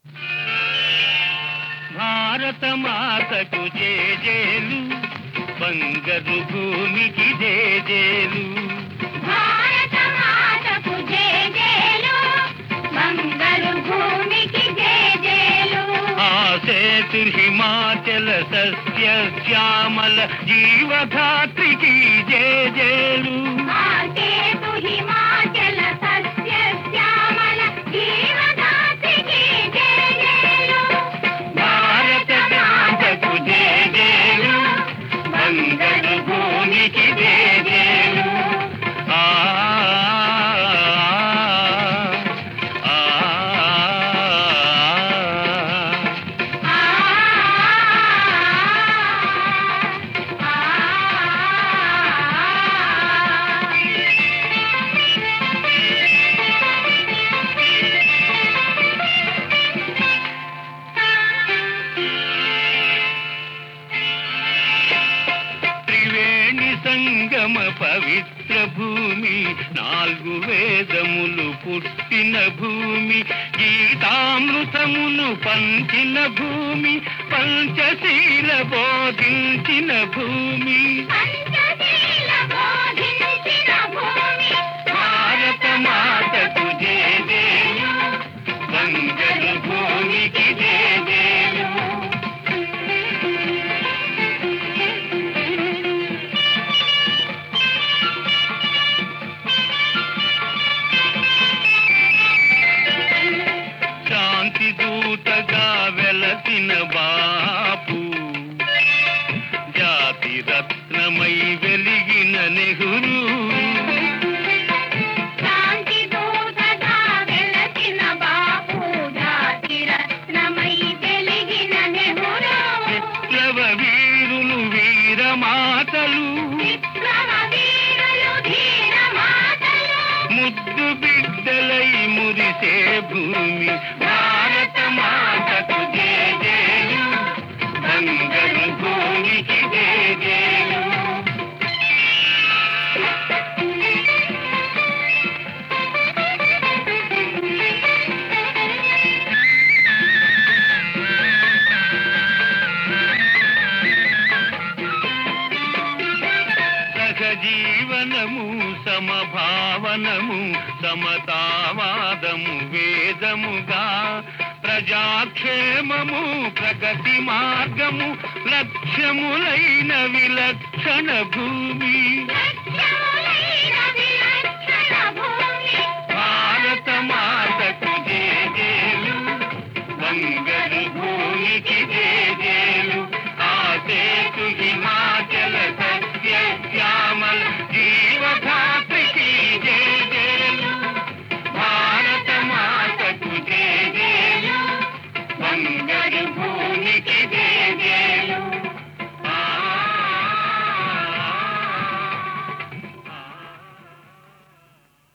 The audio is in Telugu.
భారత మాతకు జేజేలు బంగరు భూమికి జేజేలు భారత మాతకు జేజేలు బంగారు భూమికి జేజేలు ఆ సేతు హిమాచల సస్య శ్యామల జీవధాత్రికి జేజేలు ఆ సేతు హిమాచల సస్య శ్యామల జీవదాత్రికి జేజేలు భారత మాతకు జేజేలు బంగరు భూమికి జేజేలు ఆ ఆ, ఆ. త్రివేణి సంగమ పవిత్ర భూమి నాలుగు వేదములు పుట్టిన భూమి గీతామృతమును పంచిన భూమి పంచశీల బోధించిన భూమి పంచశీల బోధించిన భూమి భారత మాతకు జేజేలు బంగరు భూమికి జేజేలు శాంతి దూతగా వెలసిన బాపు జాతి రత్నమై వెలిగిన నెహ్రూ శాంతి దూతగా వెలసిన బాపు జాతి రత్నమై వెలిగిన నెహ్రూ విప్లవ వీరులు వీరమాతలు విప్లవ వీరులు ధీర మాతలు ముద్దు బిడ్డలై మురిసే భూమి భారత మాతకు జేజేలు బంగరు భూమికి జేజేలు సహజీవనము సమభావనము సమతావాదము వేదముగా ప్రజాక్షేమము ప్రగతి మార్గము లక్ష్యములైన విలక్షణ భూమి లక్ష్య